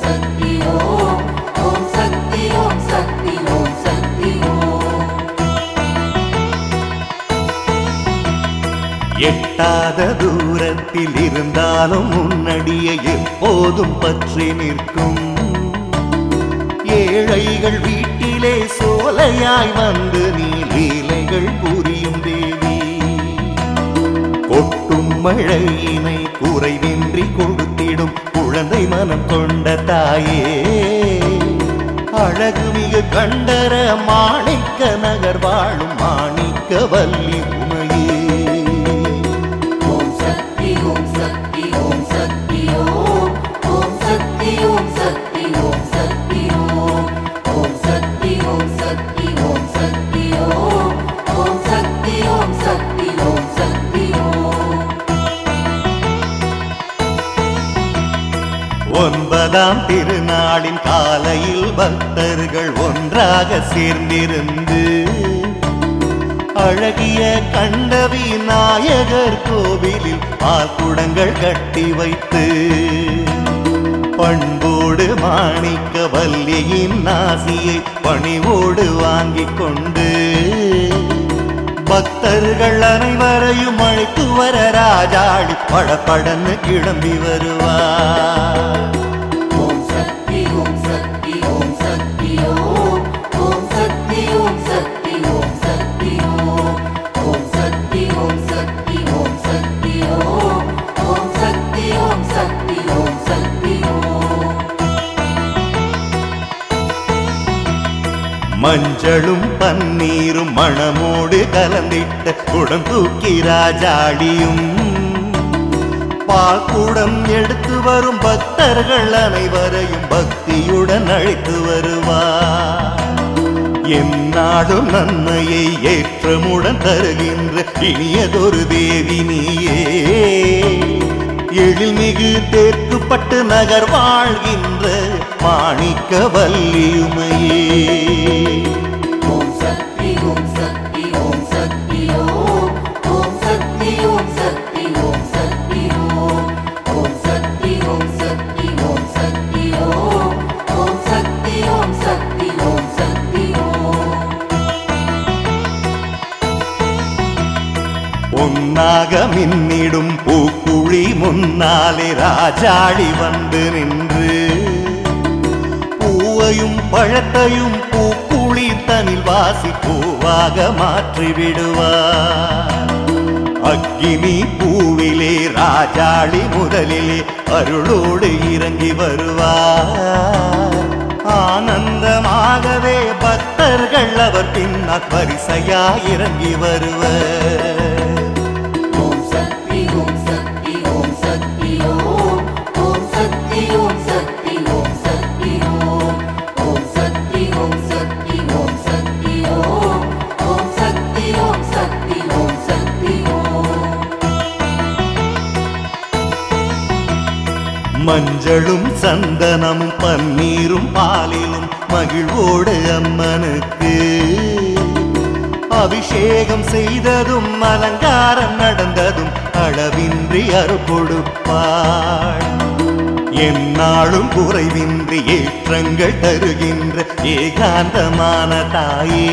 சக்தி ஓம் ஓம் சக்தி ஓம் சக்தி ஓம் சக்தி ஓம் எட்டாத தூரத்தில் இருந்தாலும் முன்னடியே எப்போதும் பற்றி நிற்கும் ஏழைகள் வீட்டிலே சோலையாய் வந்து நீ லீலைகள் புரியும் தேவி கொட்டும் மழையினை குறைவின்றி கொடுத்திடும் குழந்தை மனம் கொண்ட தாயே அழகு மிகு கண்டர மாணிக்க நகர் வாழும் மாணிக்க வல்லி உமையே ஓம் சக்தி ஓம் சக்தி ஓம் சக்தி ஓம் ஓம் சக்தி ஓம் சக்தி ஓம் சக்தி ஓம் ஓம் சக்தி ஓம் சக்தி ஓம் சக்தி ஓம் ஓம் சக்தி ஓம் சக்தி ஓம் சக்தி ஓம் ஒன்பதாம் திருநாளின் காலையில் பக்தர்கள் ஒன்றாக சேர்ந்திருந்து அழகிய கண்ட விநாயகர் கோவிலில் பால்குடங்கள் கட்டி வைத்து பண்போடு மாணிக்க வல்லியின் நாசியை பணிவோடு வாங்கிக் கொண்டு பக்தர்கள் அனைவரையும் அழைத்து வர ராஜாடி படபடன்னு கிளம்பி வருவார் ஓம் சக்தி ஓம் சக்தி ஓம் சக்தி ஓம் ஓம் சக்தி ஓம் சக்தி ஓம் சக்தி ஓம் ஓம் சக்தி ஓம் சக்தி ஓம் சக்தி ஓம் ஓம் சக்தி ஓம் சக்தி ஓம் சக்தி ஓம் மஞ்சளும் பன்னீரும் மணமோடு கலந்திட்ட குடம் தூக்கி ராஜாடியும் பால்குடம் எடுத்து வரும் பக்தர்கள் அனைவரையும் பக்தியுடன் அழைத்து வருவார் எந்நாடும் நன்மையை ஏற்றமுடன் தருகின்ற இனியதொரு தேவி நீயே எழில்மிகு தேர்க்குப்பட்டு நகர் வாழ்கின்ற மாணிக்க வல்லியுமையே ஓம் சக்தி ஓம் சக்தி ஓம் சக்தி ஓம் ஓம் சக்தி ஓம் சக்தி ஓம் சக்தி ஓம் ஓம் சக்தி ஓம் சக்தி ஓம் சக்தி ஓம் ஓம் சக்தி ஓம் சக்தி ஓம் சக்தி ஓம் பொன்னாக மின்னிடும் பூக்குழி முன்னாலே ராஜாடி வந்து நின்று பூவையும் பழத்தையும் பூக்குழி தனில் வாசி பூவாக மாற்றி விடுவார் அக்கினி பூவிலே ராஜாளி முதலிலே அருளோடு இறங்கி வருவார் ஆனந்தமாகவே பக்தர்கள் அவர் பின்னால் வரிசையா இறங்கி வருவர் ஓம் சக்தி ஓம் சக்தி ஓம் சக்தி ஓம் ஓம் சக்தி ஓம் சக்தி ஓம் சக்தி ஓம் ஓம் சக்தி ஓம் சக்தி ஓம் சக்தி ஓம் ஓம் சக்தி ஓம் சக்தி ஓம் சக்தி ஓம் மஞ்சளும் சந்தனமும் பன்னீரும் பாலிலும் மகிழ்வோடு அம்மனுக்கு அபிஷேகம் செய்ததும் அலங்காரம் நடந்ததும் அளவின்றி அருள் கொடுப்பாள் எந்நாளும் குறைவின்றி ஏற்றங்கள் தருகின்ற ஏகாந்தமான தாயே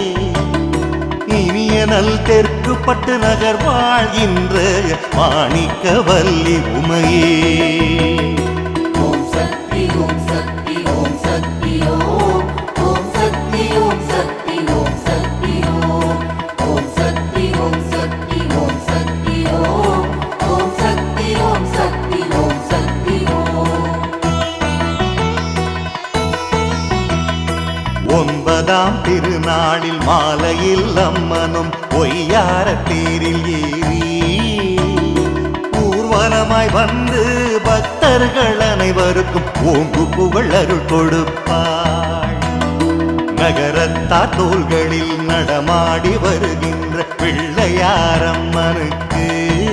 இனிய நல் தெற்கு பட்டு நகர் வாழ்கின்ற மாணிக்க வல்லி உமையே ஓம் சக்தி ஓம் சக்தி ஓம் சக்தி ஓம் ஓம் சக்தி ஓம் சக்தி ஓம் சக்தி ஓம் ஓம் சக்தி ஓம் சக்தி ஓம் சக்தி ஓம் ஓம் சக்தி ஓம் சக்தி ஓம் சக்தி ஓம் ஒன்பதாம் திருநாளில் மாலையில் அம்மனும் பொய்யார தேரில் ஏறி ஊர்வலமாய் வந்து பக்தர்கள் அனைவருக்கும் ஓங்கு புகழ் அருள் கொடுப்பாள் நகரத்தார் தோள்களில் நடமாடி வருகின்ற பிள்ளையாரம்மனுக்கு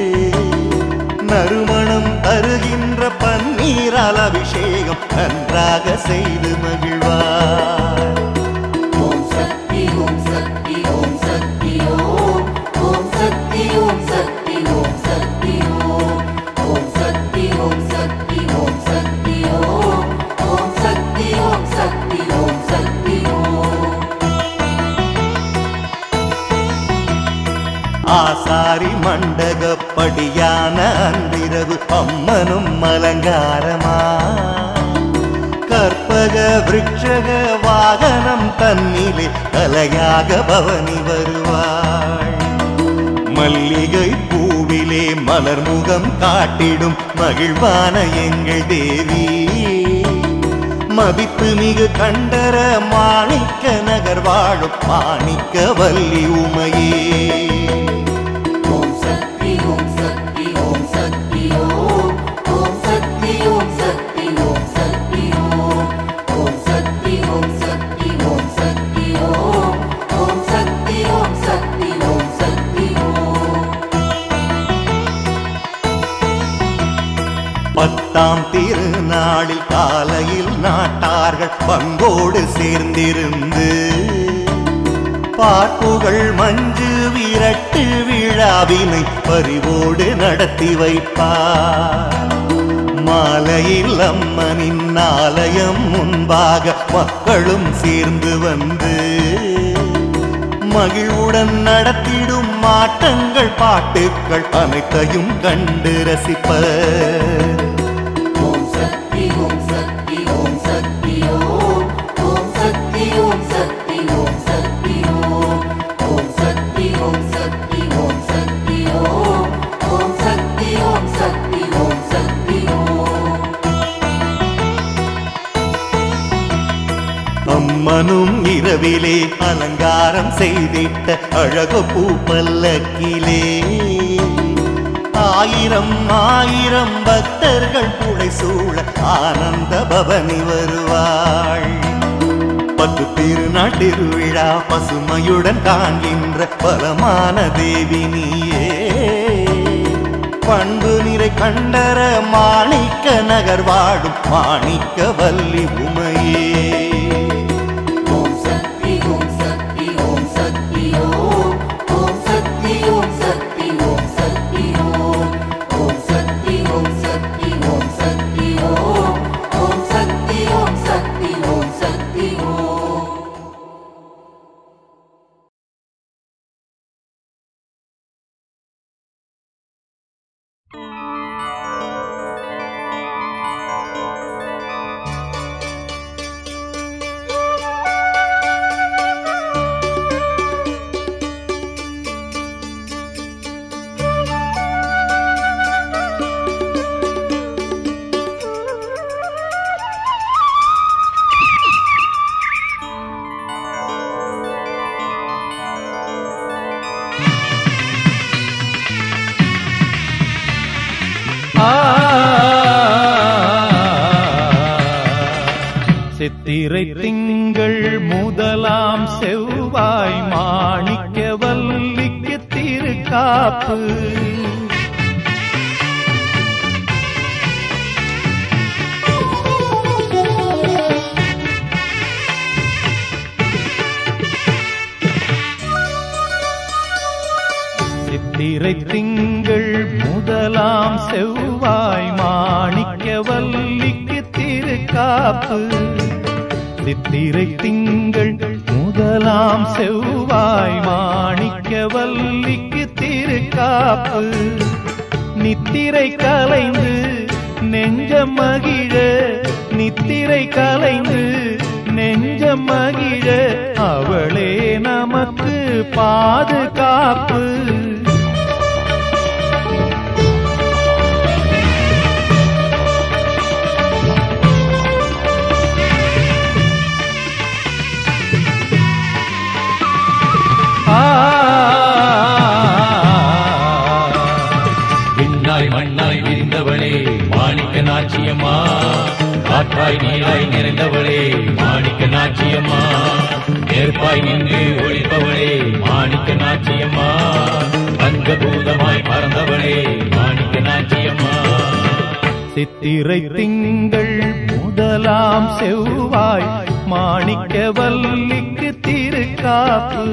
நறுமணம் தருகின்ற பன்னீரால் அபிஷேகம் நன்றாக செய்து மகிழ்வார் ஓம் சக்தி ஓம் சக்தி ஓம் சக்தி ஓம் ஓம் சக்தி ஓம் சக்தி ஓம் சக்தி ஓம் ஓம் சக்தி ஓம் சக்தி ஓம் சக்தி ஓம் ஓம் மண்டகப்படியான அன்றிரவு அம்மனும் அலங்காரமா கற்பக விருட்சக வாகனம் தன்னிலே கலையாக பவனி வருவாள் மல்லிகை பூவிலே மலர் முகம் காட்டிடும் மகிழ்வான எங்கள் தேவி மதிப்பு மிகு கண்டர மாணிக்க நகர் வாழும் மாணிக்க வல்லி உமையே ஓம் சக்தி ஓம் சக்தி ஓம் சக்தி ஓம் ஓம் சக்தி ஓம் சக்தி ஓம் சக்தி ஓம் ஓம் சக்தி ஓம் சக்தி ஓம் சக்தி ஓம் ஓம் சக்தி ஓம் சக்தி ஓம் சக்தி ஓம் பத்தாம் திருநாளில் காலையில் நாட்டார்கள் பங்கோடு சேர்ந்திருந்து பாட்டுகள் மஞ்சு விரட்டு விழாவினை பறிவோடு நடத்தி வைப்பார் மாலையில் அம்மனின் ஆலயம் முன்பாக மக்களும் சேர்ந்து வந்து மகிழ்வுடன் நடத்திடும் மாட்டங்கள் பாட்டுக்கள் அனைத்தையும் கண்டு ரசிப்பர் ஓம் சக்தி ஓம் சக்தி ஓம் சக்தி ஓம் ஓம் சக்தி ஓம் சக்தி ஓம் சக்தி ஓம் ஓம் சக்தி ஓம் சக்தி ஓம் சக்தி ஓம் ஓம் சக்தி ஓம் சக்தி ஓம் சக்தி ஓம் அம்மனும் இரவிலே அலங்காரம் செய்திட்ட அழகு பூ பல்லக்கிலே ஆயிரம் ஆயிரம் பக்தர்கள் புடை சூழ ஆனந்த பவனி வருவாள் பத்து திருநாள் திருவிழா பசுமையுடன் காண்கின்ற பலமான தேவி நீயே பண்பு நிறை கண்டர மாணிக்க நகர் வாழும் மாணிக்க வல்லி உமையே ஓம் சக்தி ஓம் சக்தி ஓம் சக்தி ஓம் ஓம் சக்தி ஓம் சக்தி ஓம் சக்தி ஓம் ஓம் சக்தி ஓம் சக்தி ஓம் சக்தி ஓம் ஓம் சக்தி ஓம் சக்தி ஓம் சக்தி ஓம் சித்திரை திங்கள் முதலாம் செவ்வாய் மாணிக்க வல்லிக்கு திருக்காப்பு சித்திரை திங்கள் முதலாம் செவ்வாய் மாணிக்க வல்லிக்கு திருக்காப்பு சித்திரை திங்கள் முதலாம் செவ்வாய் மாணிக்க வல்லிக்கு திருக்காப்பு நித்திரை கலைந்து நெஞ்சம் மகிழ நித்திரை கலைந்து நெஞ்சம் மகிழ அவளே நமக்கு பாதுகாப்பு விண்ணாய் மண்ணாய் விரிந்தவளே மாணிக்க நாச்சியம்மா காற்றாய் நீராய் நிறைந்தவளே மாணிக்க நாச்சியம்மா நேர்ப்பாய் நின்று ஒழிப்பவளே மாணிக்க நாச்சியம்மா பஞ்சபூதமாய் பறந்தவளே மாணிக்க நாச்சியம்மா சித்திரை திங்கள் முதலாம் செவ்வாய் மாணிக்க வல்லிக்கு திருக்காப்பு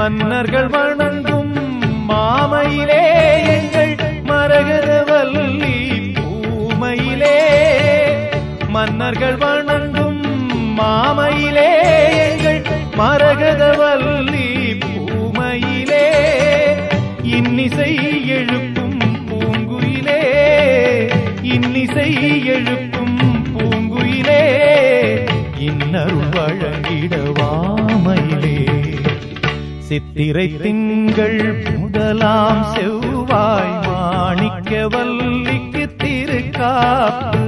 மன்னர்கள் வணங்கும் மாமையிலே எங்கள் மரகதவல்லி பூமையிலே மன்னர்கள் வணங்கும் மாமையிலே எங்கள் மரகதவல்லி பூமையிலே இன்னிசை எழுப்பும் பூங்குயிலே இன்னிசை எழுப்பும் பூங்குயிலே இன்னருள் வழங்கிடவாமையிலே சித்திரை திங்கள் முதலாம் செவ்வாய் மாணிக்க வல்லிக்கு திருக்காப்பு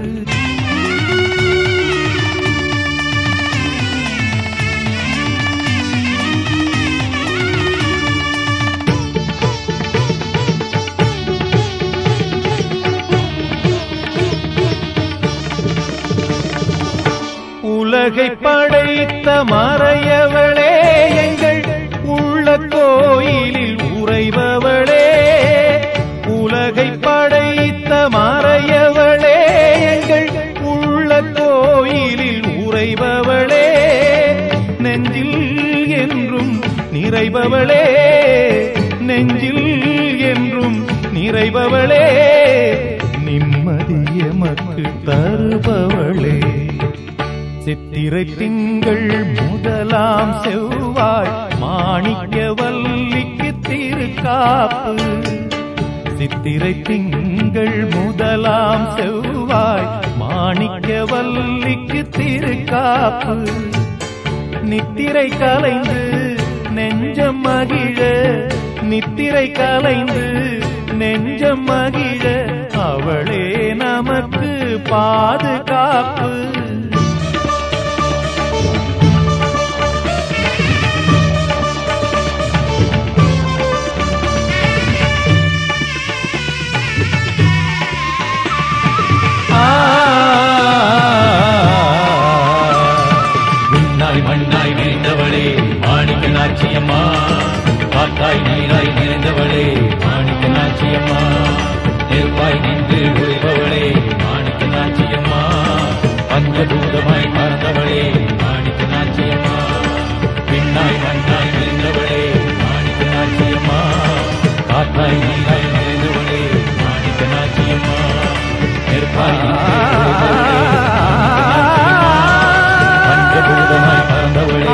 உலகை படைத்த மறையவளே எங்கள் உள்ள கோயிலில் உறைபவளே உலகை படைத்த மறையவளே எங்கள் உள்ள கோயிலில் உறைபவளே நெஞ்சில் என்றும் நிறைபவளே நெஞ்சில் என்றும் நிறைபவளே நிம்மதியமக்கு தருபவளே சித்திரை திங்கள் முதலாம் செவ்வாய் மாணிக்க வல்லிக்கு திருக்காப்பு சித்திரை திங்கள் முதலாம் செவ்வாய் மாணிக்க வல்லிக்கு திருக்காப்பு நித்திரை கலைந்து நெஞ்சம் மகிழ நித்திரை கலைந்து நெஞ்சம் மகிழ அவளே நமக்கு பாதுகாப்பு விண்ணாய் மண்ணாய் விரிந்தவளே மாணிக்க நாச்சியம்மா காத்தாய் நீராய் நிறைந்தவளே மாணிக்க நாச்சியம்மா நெருப்பாய் நின்று உழைப்பவளே மாணிக்க நாச்சியம்மா பஞ்சபூதமாய் பறந்தவளே மாணிக்க நாச்சியம்மா விண்ணாய் மண்ணாய் விரிந்தவளே மாணிக்க நாச்சியம்மா காத்தாய் நீராய் நிறைந்தவளே மாணிக்க நாச்சியம்மா நெருப்பாய் நின்று உழைப்பவளே பஞ்சபூதமாய் பறந்தவளே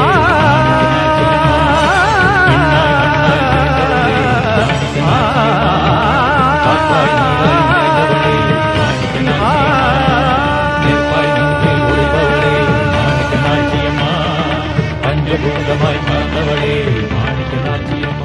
விண்ணாய் மண்ணாய் நிறைந்தவளே மாணிக்க நாச்சியம்மா காத்தாய் நீராய் நிறைந்தவளே மாணிக்க நாச்சியம்மா நெருப்பாய் நின்று உழைப்பவளே மாணிக்க நாச்சியம்மா பஞ்சபூதமாய் பறந்தவளே மாணிக்க நாச்சியம்மா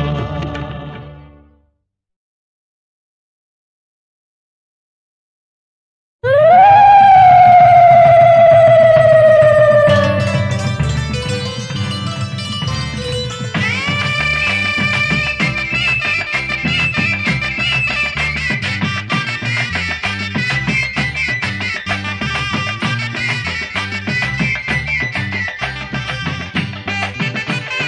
ஆ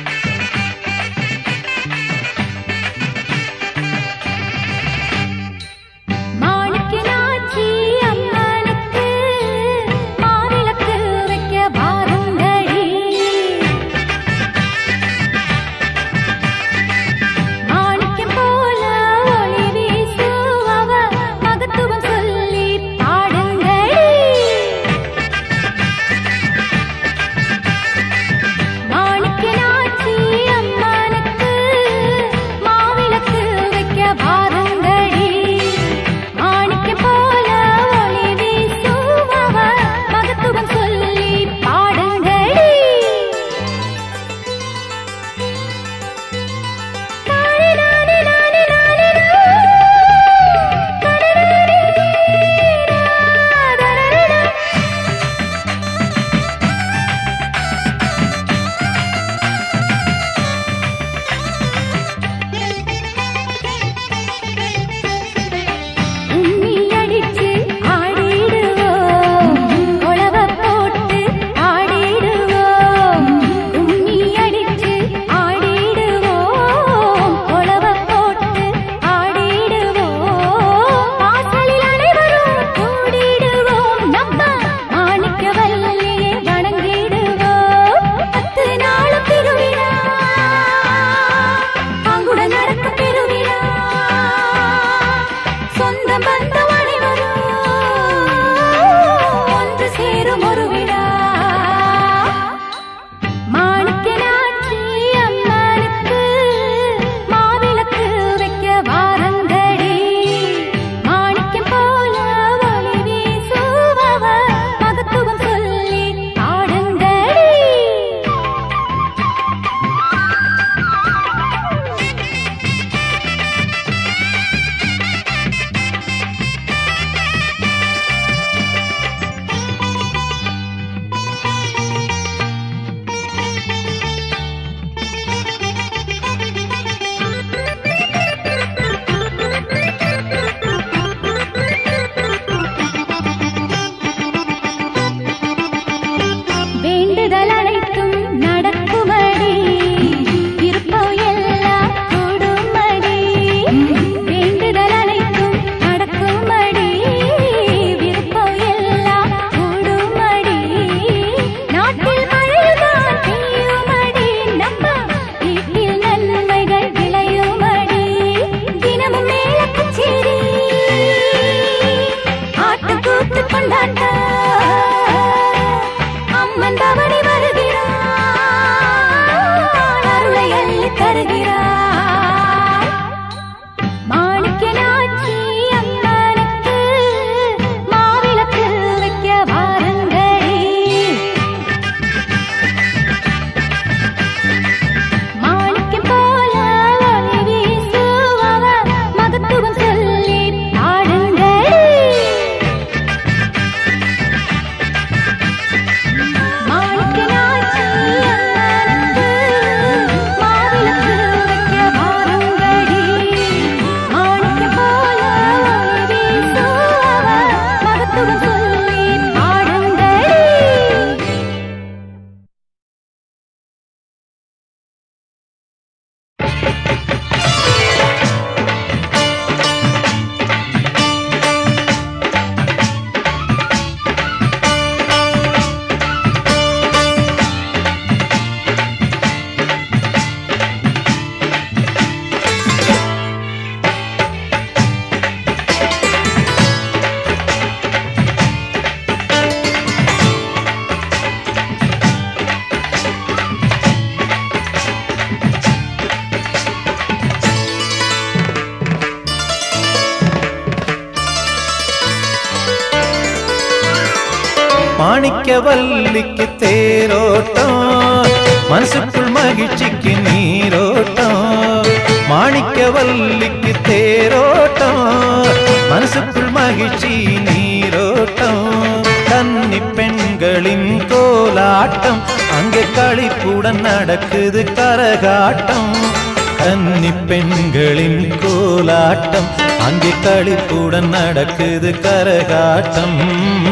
மாணிக்கவல்லிக்கு தேரோட்டம் மனசுக்குள் மகிழ்ச்சிக்கு நீரோட்டம் மாணிக்கவல்லிக்கு தேரோட்டம் மனசுக்குள் மகிழ்ச்சி நீரோட்டம் கன்னி பெண்களின் கோலாட்டம் அங்கே களிப்புடன் நடக்குது கரகாட்டம் கன்னி பெண்களின் கோலாட்டம் அங்கே களிப்புடன் நடக்குது கரகாட்டம்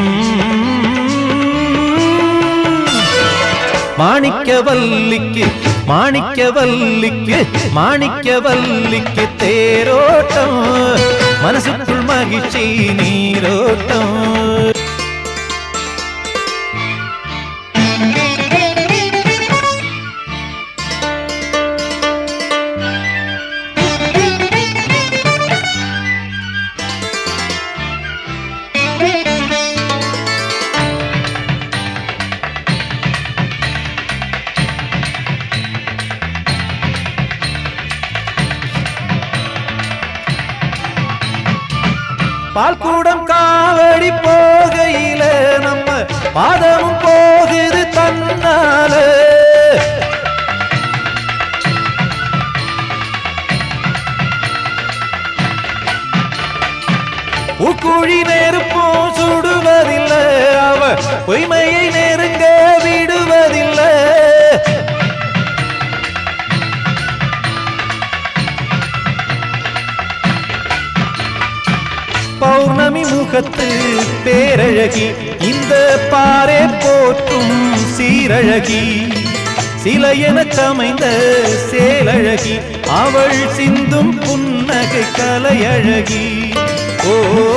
மாணிக்கவல்லிக்கு மாணிக்கவல்லிக்கு மாணிக்கவல்லிக்கு தேரோட்டம் மனசுக்குள் மகிழ்ச்சி நீரோட்டம் பால்கூடம் காவடி போகையில நம்ம பாதமும் போகுது தன்னால உக்குழி நெருப்பும் சுடுவதில்லை அவ பொய்மையை நெருங்க விடுவதில்லை பௌர்ணமி முகத்து பேரழகி இந்த பாரே போற்றும் சீரழகி சிலையென சமைந்த சேலழகி அவள் சிந்தும் புன்னகை கலையழகி ஓ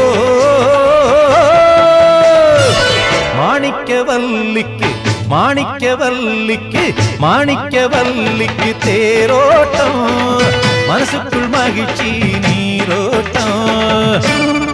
மாணிக்கவல்லிக்கு மாணிக்கவல்லிக்கு மாணிக்கவல்லிக்கு தேரோட்டம் மனசுக்குள் மகிழ்ச்சி நீரோட்டம்